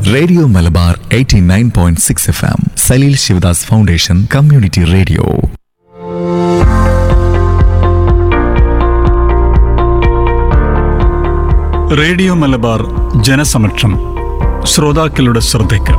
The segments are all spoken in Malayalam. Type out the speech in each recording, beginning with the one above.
radio Malabar 89.6 F M Saleel Sivadas foundation community radio radio Malabar ജനസമക്ഷം ശ്രോതാക്കളുടെ ശ്രദ്ധയ്ക്ക്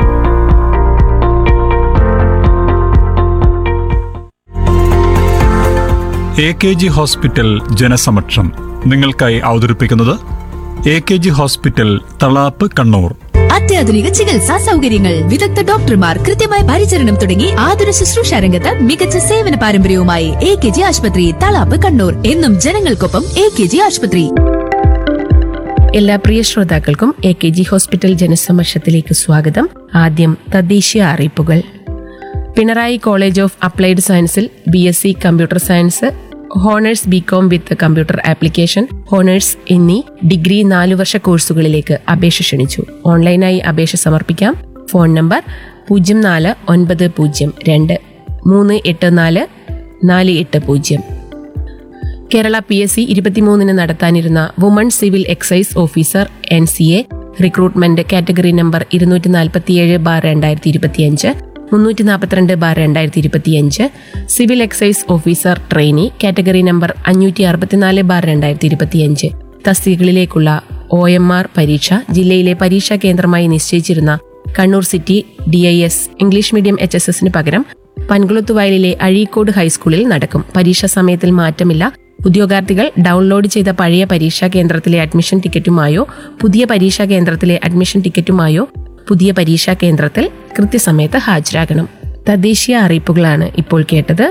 എ കെ ജി ഹോസ്പിറ്റൽ ജനസമക്ഷം നിങ്ങൾക്കായി അവതരിപ്പിക്കുന്നത് A K G hospital Thalap Kannur അത്യാധുനിക ചികിത്സാ സൗകര്യങ്ങൾ വിദഗ്ധ ഡോക്ടർമാർ കൃത്യമായ പരിചരണം തുടങ്ങി ആതുര ശുശ്രൂഷ രംഗത്ത് മികച്ച സേവന പാരമ്പര്യവുമായി എ കെ ജി ആശുപത്രി തളാപ്പ് കണ്ണൂർ എന്നും ജനങ്ങൾക്കൊപ്പം എ കെ ജി ആശുപത്രി എല്ലാ പ്രിയ ശ്രോതാക്കൾക്കും എ കെ ജി ഹോസ്പിറ്റൽ ജനസമക്ഷത്തിലേക്ക് സ്വാഗതം ആദ്യം തദ്ദേശീയ അറിയിപ്പുകൾ പിണറായി കോളേജ് ഓഫ് അപ്ലൈഡ് സയൻസിൽ B S C computer science honours B com with computer application honours എന്നീ ഡിഗ്രി നാലു വർഷ കോഴ്സുകളിലേക്ക് അപേക്ഷ ക്ഷണിച്ചു ഓൺലൈനായി അപേക്ഷ സമർപ്പിക്കാം ഫോൺ നമ്പർ പൂജ്യം നാല് ഒൻപത് പൂജ്യം രണ്ട് മൂന്ന് എട്ട് നാല് നാല് എട്ട് പൂജ്യം കേരള പി എസ് സി ഇരുപത്തിമൂന്നിന് നടത്താനിരുന്ന woman civil excise officer N C A recruitment category number ഇരുന്നൂറ്റി നാൽപ്പത്തിയേഴ് ബാർ രണ്ടായിരത്തി ഇരുപത്തിയഞ്ച് മുന്നൂറ്റി നാൽപ്പത്തിരണ്ട് ബാർ രണ്ടായിരത്തി ഇരുപത്തിയഞ്ച് civil excise officer trainee category number അഞ്ഞൂറ്റി അറുപത്തിനാല് ബാർ രണ്ടായിരത്തി ഇരുപത്തിയഞ്ച് തസ്തികകളിലേക്കുള്ള ഒ എം ആർ പരീക്ഷ ജില്ലയിലെ പരീക്ഷാ കേന്ദ്രമായി നിശ്ചയിച്ചിരുന്ന Kannur city D I S English medium H S എസിന് പകരം പൻകുളത്തുവയലിലെ അഴീക്കോട് ഹൈസ്കൂളിൽ നടക്കും പരീക്ഷാ സമയത്തിൽ മാറ്റമില്ല ഉദ്യോഗാർത്ഥികൾ ഡൗൺലോഡ് ചെയ്ത പഴയ പരീക്ഷാ കേന്ദ്രത്തിലെ അഡ്മിഷൻ ടിക്കറ്റുമായോ പുതിയ പരീക്ഷാ കേന്ദ്രത്തിലെ അഡ്മിഷൻ ടിക്കറ്റുമായോ പുതിയ പരീക്ഷാ കേന്ദ്രത്തിൽ കൃത്യസമയത്ത് ഹാജരാകണം തദ്ദേശീയ അറിയിപ്പുകളാണ് ഇപ്പോൾ കേട്ടത്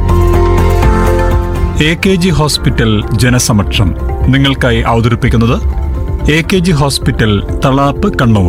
എ കെ ജി ഹോസ്പിറ്റൽ ജനസമക്ഷം നിങ്ങൾക്കായി അവതരിപ്പിക്കുന്നത് A K G hospital Thalap Kannur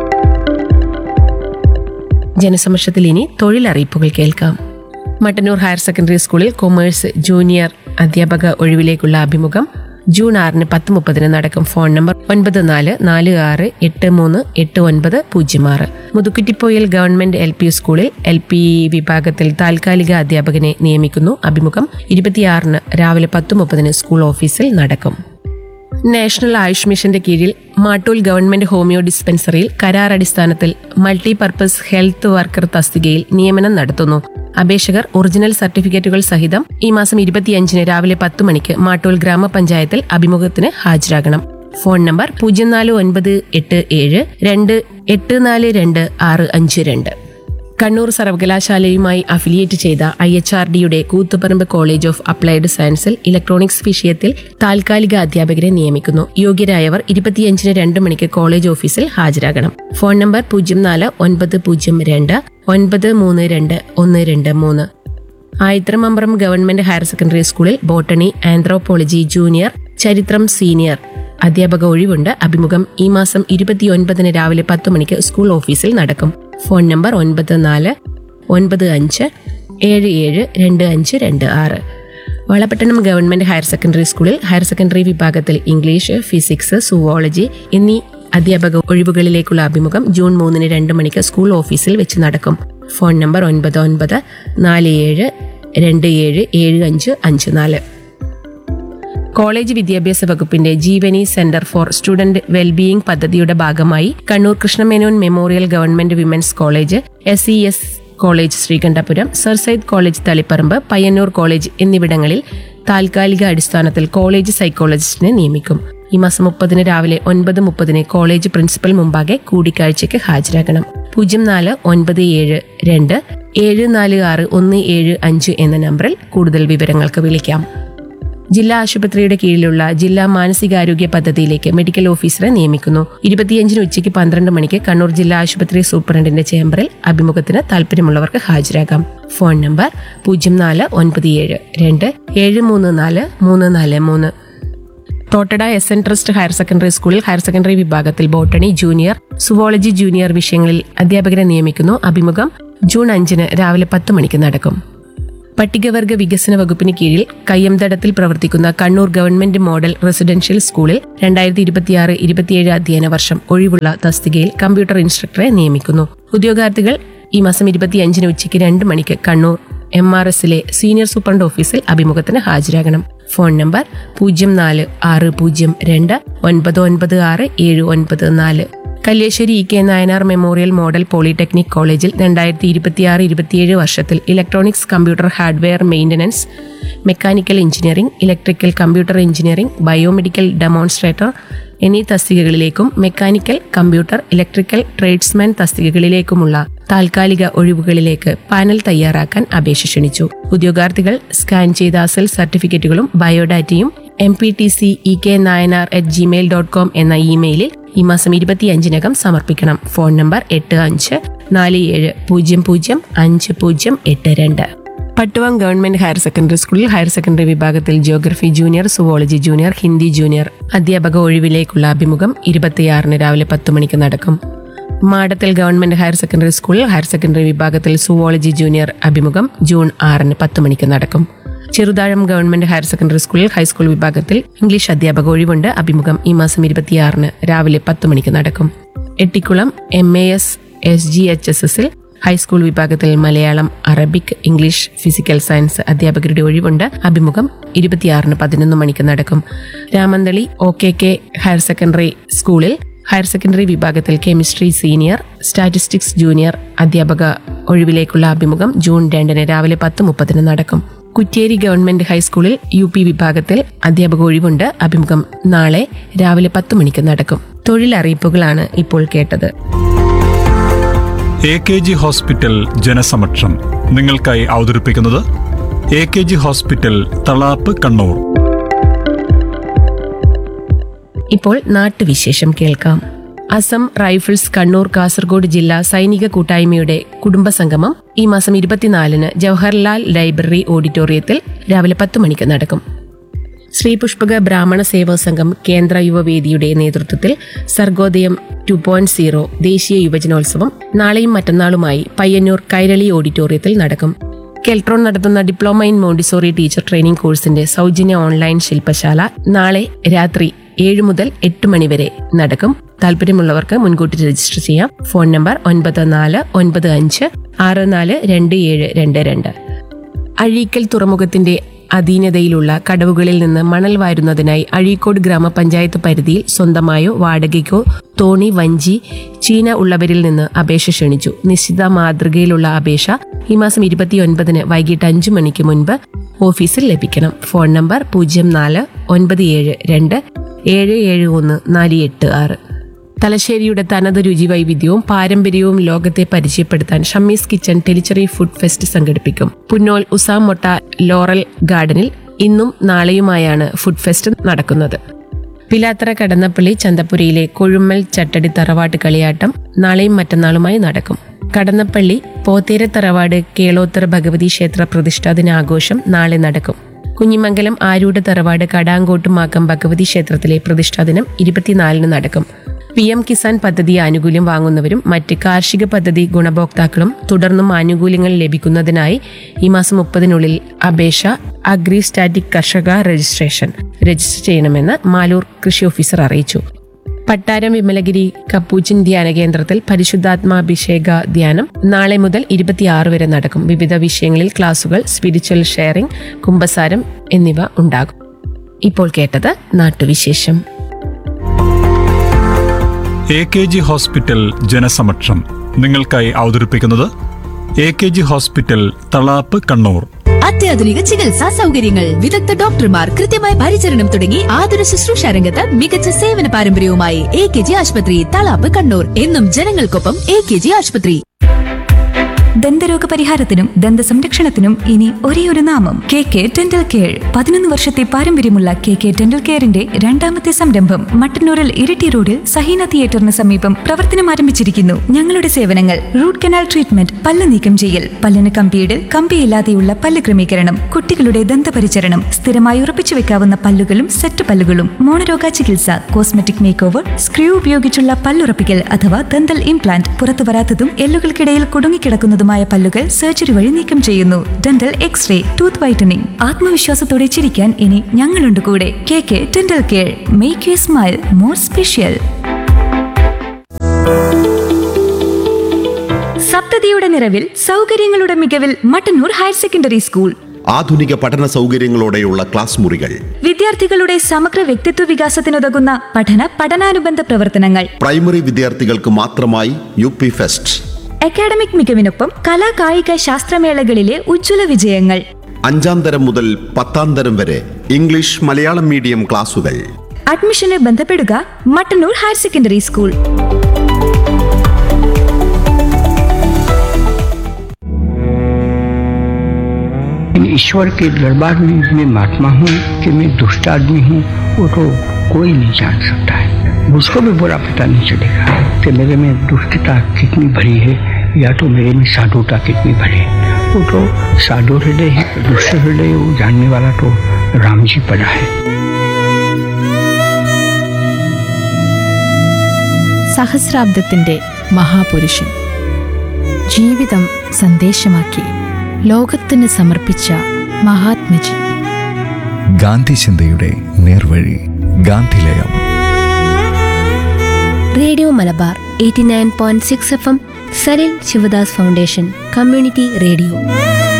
ജനസമക്ഷത്തിൽ ഇനി തൊഴിലറിയിപ്പുകൾ കേൾക്കാം മട്ടന്നൂർ ഹയർ സെക്കൻഡറി സ്കൂളിൽ കൊമേഴ്സ് ജൂനിയർ അധ്യാപക ഒഴിവിലേക്കുള്ള അഭിമുഖം ജൂൺ ആറിന് പത്ത് മുപ്പതിന് നടക്കും ഫോൺ നമ്പർ ഒൻപത് നാല് നാല് ആറ് എട്ട് മൂന്ന് എട്ട് ഒൻപത് പൂജ്യം ആറ് മുതുക്കുറ്റിപ്പോയിൽ ഗവൺമെന്റ് എൽ പി സ്കൂളിൽ എൽ പി വിഭാഗത്തിൽ താൽക്കാലിക അധ്യാപകനെ നിയമിക്കുന്നു അഭിമുഖം ഇരുപത്തിയാറിന് രാവിലെ പത്ത് മുപ്പതിന് സ്കൂൾ ഓഫീസിൽ നടക്കും നാഷണൽ ആയുഷ് മിഷന്റെ കീഴിൽ മാട്ടൂൽ ഗവൺമെന്റ് ഹോമിയോ ഡിസ്പെൻസറിയിൽ കരാർ അടിസ്ഥാനത്തിൽ മൾട്ടിപർപ്പസ് ഹെൽത്ത് വർക്കർ തസ്തികയിൽ നിയമനം നടത്തുന്നു അപേക്ഷകർ ഒറിജിനൽ സർട്ടിഫിക്കറ്റുകൾ സഹിതം ഈ മാസം ഇരുപത്തിയഞ്ചിന് രാവിലെ പത്ത് മണിക്ക് മാട്ടൂൽ ഗ്രാമപഞ്ചായത്തിൽ അഭിമുഖത്തിന് ഹാജരാകണം ഫോൺ നമ്പർ പൂജ്യം നാല് ഒൻപത് എട്ട് ഏഴ് രണ്ട് എട്ട് നാല് രണ്ട് ആറ് അഞ്ച് രണ്ട് കണ്ണൂർ സർവകലാശാലയുമായി അഫിലിയേറ്റ് ചെയ്ത ഐ എച്ച് ആർ ഡിയുടെ കൂത്തുപറമ്പ് കോളേജ് ഓഫ് അപ്ലൈഡ് സയൻസിൽ ഇലക്ട്രോണിക്സ് വിഷയത്തിൽ താൽക്കാലിക അധ്യാപകരെ നിയമിക്കുന്നു യോഗ്യരായവർ ഇരുപത്തിയഞ്ചിന് രണ്ട് മണിക്ക് കോളേജ് ഓഫീസിൽ ഹാജരാകണം ഫോൺ നമ്പർ പൂജ്യം നാല് ഒൻപത് പൂജ്യം രണ്ട് ഒൻപത് മൂന്ന് രണ്ട് ഒന്ന് രണ്ട് മൂന്ന് ആയിത്രമമ്പ്രം ഗവൺമെന്റ് ഹയർ സെക്കൻഡറി സ്കൂളിൽ ബോട്ടണി ആന്ത്രോപോളജി ജൂനിയർ ചരിത്രം സീനിയർ അധ്യാപക ഒഴിവുണ്ട് അഭിമുഖം ഈ മാസം ഇരുപത്തിയൊൻപതിന് രാവിലെ പത്ത് മണിക്ക് സ്കൂൾ ഓഫീസിൽ നടക്കും ഫോൺ നമ്പർ ഒൻപത് നാല് ഒൻപത് അഞ്ച് ഏഴ് ഏഴ് രണ്ട് അഞ്ച് രണ്ട് ആറ് വളപട്ടണം ഗവൺമെന്റ് ഹയർ സെക്കൻഡറി സ്കൂളിൽ ഹയർ സെക്കൻഡറി വിഭാഗത്തിൽ ഇംഗ്ലീഷ് ഫിസിക്സ് സുവോളജി എന്നീ അധ്യാപക ഒഴിവുകളിലേക്കുള്ള അഭിമുഖം ജൂൺ മൂന്നിന് രണ്ട് മണിക്ക് സ്കൂൾ ഓഫീസിൽ വെച്ച് നടക്കും ഫോൺ നമ്പർ ഒൻപത് ഒൻപത് നാല് ഏഴ് രണ്ട് ഏഴ് ഏഴ് അഞ്ച് അഞ്ച് നാല് കോളേജ് വിദ്യാഭ്യാസ വകുപ്പിന്റെ Jeevani centre for student wellbeing പദ്ധതിയുടെ ഭാഗമായി Kannur Krishnamenon memorial government women's college S E S college Sreekandapuram sir Syed college Taliparamba Payyannur college എന്നിവിടങ്ങളിൽ താൽക്കാലിക അടിസ്ഥാനത്തിൽ കോളേജ് സൈക്കോളജിസ്റ്റിനെ നിയമിക്കും ഈ മാസം മുപ്പതിന് രാവിലെ ഒൻപത് മുപ്പതിന് കോളേജ് പ്രിൻസിപ്പൽ മുമ്പാകെ കൂടിക്കാഴ്ചയ്ക്ക് ഹാജരാകണം പൂജ്യം നാല് ഒൻപത് ഏഴ് രണ്ട് ഏഴ് നാല് ആറ് ഒന്ന് ഏഴ് അഞ്ച് എന്ന നമ്പറിൽ കൂടുതൽ വിവരങ്ങൾക്ക് വിളിക്കാം ജില്ലാ ആശുപത്രിയുടെ കീഴിലുള്ള ജില്ലാ മാനസികാരോഗ്യ പദ്ധതിയിലേക്ക് മെഡിക്കൽ ഓഫീസറെ നിയമിക്കുന്നു ഇരുപത്തിയഞ്ചിന് ഉച്ചയ്ക്ക് പന്ത്രണ്ട് മണിക്ക് കണ്ണൂർ ജില്ലാ ആശുപത്രി സൂപ്രണ്ടിന്റെ ചേംബറിൽ അഭിമുഖത്തിന് താല്പര്യമുള്ളവർക്ക് ഹാജരാകാം ഫോൺ നമ്പർ പൂജ്യം നാല് ഒൻപത് ഏഴ് രണ്ട് ഏഴ് മൂന്ന് നാല് മൂന്ന് നാല് മൂന്ന് Thottada S N trust higher secondary സ്കൂളിൽ ഹയർ സെക്കൻഡറി വിഭാഗത്തിൽ ബോട്ടണി ജൂനിയർ സുവോളജി ജൂനിയർ വിഷയങ്ങളിൽ അധ്യാപകരെ നിയമിക്കുന്നു അഭിമുഖം ജൂൺ അഞ്ചിന് രാവിലെ പത്ത് മണിക്ക് നടക്കും പട്ടികവർഗ വികസന വകുപ്പിന് കീഴിൽ കയ്യംതടത്തിൽ പ്രവർത്തിക്കുന്ന കണ്ണൂർ ഗവൺമെന്റ് മോഡൽ റെസിഡൻഷ്യൽ സ്കൂളിൽ രണ്ടായിരത്തി ഇരുപത്തിയാറ് ഇരുപത്തിയേഴ് അധ്യയന വർഷം ഒഴിവുള്ള തസ്തികയിൽ കമ്പ്യൂട്ടർ ഇൻസ്ട്രക്ടറെ നിയമിക്കുന്നു ഉദ്യോഗാർത്ഥികൾ ഈ മാസം ഇരുപത്തിയഞ്ചിന് ഉച്ചയ്ക്ക് രണ്ട് മണിക്ക് കണ്ണൂർ എം ആർ എസിലെ സീനിയർ സൂപ്രണ്ട് ഓഫീസിൽ അഭിമുഖത്തിന് ഹാജരാകണം ഫോൺ നമ്പർ പൂജ്യം നാല് ആറ് പൂജ്യം രണ്ട് ഒൻപത് ഒൻപത് ആറ് ഏഴ് ഒൻപത് നാല് Kalliasseri E K Nayanar memorial model polytechnic കോളേജിൽ രണ്ടായിരത്തി ഇരുപത്തിയാറ് ഇരുപത്തിയേഴ് വർഷത്തിൽ electronics computer hardware maintenance mechanical engineering electrical computer engineering biomedical demonstrator എന്നീ തസ്തികകളിലേക്കും മെക്കാനിക്കൽ കമ്പ്യൂട്ടർ ഇലക്ട്രിക്കൽ ട്രേഡ്സ്മാൻ തസ്തികകളിലേക്കുമുള്ള താൽക്കാലിക ഒഴിവുകളിലേക്ക് പാനൽ തയ്യാറാക്കാൻ അപേക്ഷ ക്ഷണിച്ചു ഉദ്യോഗാർത്ഥികൾ സ്കാൻ ചെയ്ത അസൽ സർട്ടിഫിക്കറ്റുകളും ബയോഡാറ്റയും M P T C E K Nayanar at Gmail dot com എന്ന ഇമെയിലിൽ ഈ മാസം ഇരുപത്തിയഞ്ചിനകം സമർപ്പിക്കണം ഫോൺ നമ്പർ എട്ട് അഞ്ച് നാല് ഏഴ് പൂജ്യം പൂജ്യം അഞ്ച് പൂജ്യം എട്ട് രണ്ട് പട്ടുവം ഗവൺമെന്റ് ഹയർ സെക്കൻഡറി സ്കൂളിൽ ഹയർ സെക്കൻഡറി വിഭാഗത്തിൽ geography junior zoology junior Hindi junior അധ്യാപക ഒഴിവിലേക്കുള്ള അഭിമുഖം ഇരുപത്തിയാറിന് രാവിലെ പത്ത് മണിക്ക് നടക്കും മാടത്തിൽ ഗവൺമെന്റ് ഹയർ സെക്കൻഡറി സ്കൂളിൽ ഹയർ സെക്കൻഡറി വിഭാഗത്തിൽ സുവോളജി ജൂനിയർ അഭിമുഖം ജൂൺ ആറിന് പത്ത് മണിക്ക് നടക്കും ചെറുതാഴം ഗവൺമെന്റ് ഹയർ സെക്കൻഡറി സ്കൂളിൽ ഹൈസ്കൂൾ വിഭാഗത്തിൽ ഇംഗ്ലീഷ് അധ്യാപക ഒഴിവുണ്ട് അഭിമുഖം ഈ മാസം ഇരുപത്തിയാറിന് രാവിലെ പത്ത് മണിക്ക് നടക്കും Ettikulam M A S S G H S എസിൽ ഹൈസ്കൂൾ വിഭാഗത്തിൽ Malayalam Arabic English physical science അധ്യാപകരുടെ ഒഴിവുണ്ട് അഭിമുഖം ഇരുപത്തിയാറിന് പതിനൊന്ന് മണിക്ക് നടക്കും Ramanthali O K K higher secondary സ്കൂളിൽ ഹയർ സെക്കൻഡറി വിഭാഗത്തിൽ കെമിസ്ട്രി സീനിയർ സ്റ്റാറ്റിസ്റ്റിക്സ് ജൂനിയർ അധ്യാപക ഒഴിവിലേക്കുള്ള അഭിമുഖം ജൂൺ രണ്ടിന് രാവിലെ പത്ത് മുപ്പതിന് നടക്കും കുറ്റ്യേരി ഗവൺമെന്റ് ഹൈസ്കൂളിൽ യു പി വിഭാഗത്തിൽ അധ്യാപക ഒഴിവുണ്ട് അഭിമുഖം നാളെ രാവിലെ പത്ത് മണിക്ക് നടക്കും തൊഴിലറിയിപ്പുകളാണ് ഇപ്പോൾ കേട്ടത് എ കെ ജി ഹോസ്പിറ്റൽ ജനസമക്ഷം നിങ്ങൾക്കായി അവതരിപ്പിക്കുന്നത് A K G hospital Thalap Kannur ഇപ്പോൾ നാട്ടുവിശേഷം കേൾക്കാം അസം റൈഫിൾസ് കണ്ണൂർ കാസർഗോഡ് ജില്ലാ സൈനിക കൂട്ടായ്മയുടെ കുടുംബസംഗമം ഈ മാസം ഇരുപത്തിനാലിന് ജവഹർലാൽ ലൈബ്രറി ഓഡിറ്റോറിയത്തിൽ രാവിലെ പത്ത് മണിക്ക് നടക്കും ശ്രീ പുഷ്പക ബ്രാഹ്മണ സേവാ സംഘം കേന്ദ്ര യുവവേദിയുടെ നേതൃത്വത്തിൽ സർഗോദയം ടു പോയിന്റ് സീറോ ദേശീയ യുവജനോത്സവം നാളെയും മറ്റന്നാളുമായി പയ്യന്നൂർ കൈരളി ഓഡിറ്റോറിയത്തിൽ നടക്കും കെൽട്രോൺ നടത്തുന്ന diploma in montessori teacher training കോഴ്സിന്റെ സൗജന്യ ഓൺലൈൻ ശില്പശാല നാളെ രാത്രി ഏഴ് മുതൽ എട്ട് മണി വരെ നടക്കും താല്പര്യമുള്ളവർക്ക് മുൻകൂട്ടി രജിസ്റ്റർ ചെയ്യാം ഫോൺ നമ്പർ ഒൻപത് നാല് ഒൻപത് അഞ്ച് ആറ് നാല് രണ്ട് ഏഴ് രണ്ട് രണ്ട് അഴീക്കൽ തുറമുഖത്തിന്റെ അധീനതയിലുള്ള കടവുകളിൽ നിന്ന് മണൽ വാരുന്നതിനായി അഴീക്കോട് ഗ്രാമപഞ്ചായത്ത് പരിധിയിൽ സ്വന്തമായോ വാടകയ്ക്കോ തോണി വഞ്ചി ചീന ഉള്ളവരിൽ നിന്ന് അപേക്ഷ ക്ഷണിച്ചു നിശ്ചിത മാതൃകയിലുള്ള അപേക്ഷ ഈ മാസം ഇരുപത്തിയൊൻപതിന് വൈകിട്ട് അഞ്ചു മണിക്ക് മുൻപ് ഓഫീസിൽ ലഭിക്കണം ഫോൺ നമ്പർ പൂജ്യം നാല് ഒൻപത് ഏഴ് രണ്ട് ഏഴ് ഏഴ് ഒന്ന് നാല് എട്ട് ആറ് തലശ്ശേരിയുടെ തനത് രുചി വൈവിധ്യവും പാരമ്പര്യവും ലോകത്തെ പരിചയപ്പെടുത്താൻ Shammis kitchen Tellicherry food fest സംഘടിപ്പിക്കും പുന്നോൽ ഉസാം മൊട്ട ലോറൽ ഗാർഡനിൽ ഇന്നും നാളെയുമായാണ് ഫുഡ് ഫെസ്റ്റ് നടക്കുന്നത് പിലാത്തറ കടന്നപ്പള്ളി ചന്തപ്പുരയിലെ കൊഴുമ്മൽ ചട്ടടി തറവാട്ട് കളിയാട്ടം നാളെയും മറ്റന്നാളുമായി നടക്കും കടന്നപ്പള്ളി പോത്തേര തറവാട് കേളോത്തർ ഭഗവതി ക്ഷേത്ര പ്രതിഷ്ഠാ ദിനാഘോഷം നാളെ നടക്കും കുഞ്ഞിമംഗലം ആരൂട് തറവാട് കടാങ്കോട്ടുമാക്കം ഭഗവതി ക്ഷേത്രത്തിലെ പ്രതിഷ്ഠാദിനം ഇരുപത്തിനാലിന് നടക്കും പി എം കിസാൻ പദ്ധതി ആനുകൂല്യം വാങ്ങുന്നവരും മറ്റ് കാർഷിക പദ്ധതി ഗുണഭോക്താക്കളും തുടർന്നും ആനുകൂല്യങ്ങൾ ലഭിക്കുന്നതിനായി ഈ മാസം മുപ്പതിനുള്ളിൽ അപേക്ഷ അഗ്രി സ്റ്റാറ്റിക് കർഷക രജിസ്ട്രേഷൻ രജിസ്റ്റർ ചെയ്യണമെന്ന് മാലൂർ കൃഷി ഓഫീസർ അറിയിച്ചു പട്ടാരം വിമലഗിരി കപ്പൂച്ചിൻ ധ്യാന കേന്ദ്രത്തിൽ പരിശുദ്ധാത്മാഭിഷേക ധ്യാനം നാളെ മുതൽ ഇരുപത്തിയാറ് വരെ നടക്കും വിവിധ വിഷയങ്ങളിൽ ക്ലാസുകൾ സ്പിരിച്വൽ ഷെയറിംഗ് കുംഭസാരം എന്നിവ ഉണ്ടാകും ഇപ്പോൾ കേട്ടത് നാട്ടുവിശേഷം എ കെ ജി ഹോസ്പിറ്റൽ ജനസമക്ഷം നിങ്ങൾക്കായി അവതരിപ്പിക്കുന്നത് A K G hospital Thalap Kannur അത്യാധുനിക ചികിത്സാ സൗകര്യങ്ങൾ വിദഗ്ധ ഡോക്ടർമാർ കൃത്യമായ പരിചരണം തുടങ്ങി ആതുര ശുശ്രൂഷ രംഗത്ത് മികച്ച സേവന പാരമ്പര്യവുമായി എ കെ ജി ആശുപത്രി തളാപ്പ് കണ്ണൂർ എന്നും ജനങ്ങൾക്കൊപ്പം എ കെ ജി ആശുപത്രി ദന്തരോഗ പരിഹാരത്തിനും ദന്ത സംരക്ഷണത്തിനും ഇനി ഒരേയൊരു നാമം കെ കെ ഡെന്റൽ കെയർ പതിനൊന്ന് വർഷത്തെ പാരമ്പര്യമുള്ള കെ കെ ഡെന്റൽ കെയറിന്റെ രണ്ടാമത്തെ സംരംഭം മട്ടന്നൂരിൽ ഇരിട്ടി റോഡിൽ സഹീന തിയേറ്ററിന് സമീപം പ്രവർത്തനം ആരംഭിച്ചിരിക്കുന്നു ഞങ്ങളുടെ സേവനങ്ങൾ റൂട്ട് കനാൽ ട്രീറ്റ്മെന്റ് പല്ല് നീക്കം ചെയ്യൽ പല്ലിന് കമ്പിയിടൽ കമ്പിയില്ലാതെയുള്ള പല്ല് ക്രമീകരണം കുട്ടികളുടെ ദന്തപരിചരണം സ്ഥിരമായി ഉറപ്പിച്ചു വെക്കാവുന്ന പല്ലുകളും സെറ്റ് പല്ലുകളും മോണരോഗ ചികിത്സ കോസ്മെറ്റിക് മേക്ക് ഓവർ സ്ക്രൂ ഉപയോഗിച്ചുള്ള പല്ലുറപ്പിക്കൽ അഥവാ ദന്തൽ ഇംപ്ലാന്റ് പുറത്തു വരാത്തതും എല്ലുകൾക്കിടയിൽ കുടുങ്ങിക്കിടക്കുന്നതുമായ പല്ലുകൾ സർജറി വഴി നീക്കം ചെയ്യുന്നു ഡെന്റൽ എക്സ്റേ ടൂത്ത് വൈറ്റനിങ് ആത്മവിശ്വാസത്തോടെ ചിരിക്കാൻ ഇനി ഞങ്ങളുണ്ട് കൂടെ K K dental care make you smile more special സപ്തതിയുടെ നിറവിൽ സൗകര്യങ്ങളുടെ മികവിൽ മട്ടന്നൂർ ഹയർ സെക്കൻഡറി സ്കൂൾ ആധുനിക പഠന സൗകര്യങ്ങളോടെയുള്ള ക്ലാസ് മുറികൾ വിദ്യാർത്ഥികളുടെ സമഗ്ര വ്യക്തിത്വ വികാസത്തിനുതകുന്ന പഠന പഠനാനുബന്ധ പ്രവർത്തനങ്ങൾ പ്രൈമറി വിദ്യാർത്ഥികൾക്ക് മാത്രമായി യു പി ഫെസ്റ്റ് അക്കാഡമിക് മികവിനൊപ്പം കലാ കായിക ശാസ്ത്രമേളകളിലെ ഉജ്ജ്വല വിജയങ്ങൾ അഞ്ചാം തരം മുതൽ പത്താം തരം വരെ ഇംഗ്ലീഷ് മലയാളം മീഡിയം ക്ലാസുകൾ അഡ്മിഷന് ബന്ധപ്പെടുക മട്ടന്നൂർ ഹയർ സെക്കൻഡറി സ്കൂൾ इन ईश्वर के दरबार में मैं महात्मा हूँ कि मैं दुष्ट आदमी हूँ वो तो कोई नहीं जान सकता है मुझको भी बुरा पता नहीं चलेगा कि मेरे में दुष्टता कितनी भरी है या तो मेरे में साधुता कितनी भरी है वो तो साधु हृदय है दुष्ट हृदय वो जानने वाला तो राम जी पड़ा है സഹസ്രാബ്ദത്തിന്റെ മഹാപുരുഷൻ ജീവിതം സന്ദേശമാക്കി ലോകത്തിന് സമർപ്പിച്ച മഹാത്മജി ഗാന്ധി ചിന്തയുടെ നേർവഴി Gandhilayam radio Malabar eighty nine point six F M Salil Shivdas foundation community radio